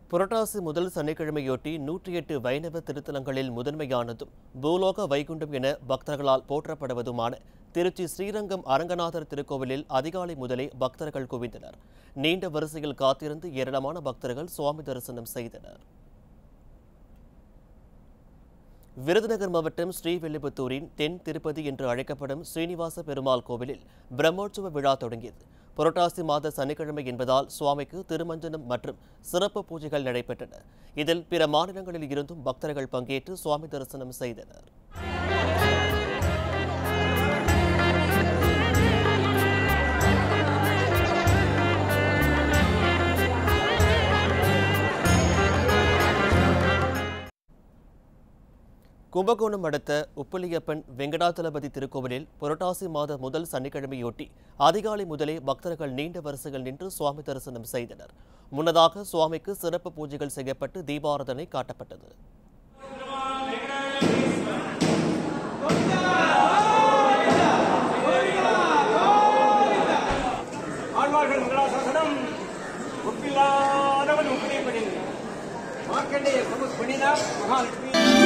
புரட்டாசி முதல் சனிக்கிழமையொட்டி நூற்றி எட்டு வைணவ திருத்தலங்களில் முதன்மையானதும் பூலோக வைகுண்டம் என பக்தர்களால் போற்றப்படுவதுமான திருச்சி ஸ்ரீரங்கம் அரங்கநாதர் திருக்கோவிலில் அதிகாலை முதலே பக்தர்கள் குவிந்தனர் நீண்ட வரிசையில் காத்திருந்து ஏராளமான பக்தர்கள் சுவாமி தரிசனம் செய்தனர் விருதுநகர் மாவட்டம் ஸ்ரீவில்லிபுத்தூரின் தென் திருப்பதி என்று அழைக்கப்படும் ஸ்ரீனிவாச பெருமாள் கோவிலில் பிரம்மோற்சவ விழா தொடங்கியது புரட்டாசி மாத சனிக்கிழமை என்பதால் சுவாமிக்கு திருமஞ்சனம் மற்றும் சிறப்பு பூஜைகள் நடைபெற்றன இதில் பிற மாநிலங்களில் இருந்தும் பக்தர்கள் பங்கேற்று சுவாமி தரிசனம் செய்தனர் கும்பகோணம் அடுத்த உப்பலியப்பன் வெங்கடாச்சலபதி திருக்கோவிலில் புரட்டாசி மாத முதல் சனிக்கிழமையொட்டி அதிகாலை முதலே பக்தர்கள் நீண்ட வரிசையில் நின்று சுவாமி தரிசனம் செய்தனர் முன்னதாக சுவாமிக்கு சிறப்பு பூஜைகள் செய்யப்பட்டு தீபாராதனை காட்டப்பட்டது ஆழ்வார்கள் மங்களாசாசனம் ஒப்பில்லாதவன் ஒப்பினை பண்ணினார் மார்க்கண்டேய சமுத் பண்ணினார் மகாலட்சுமி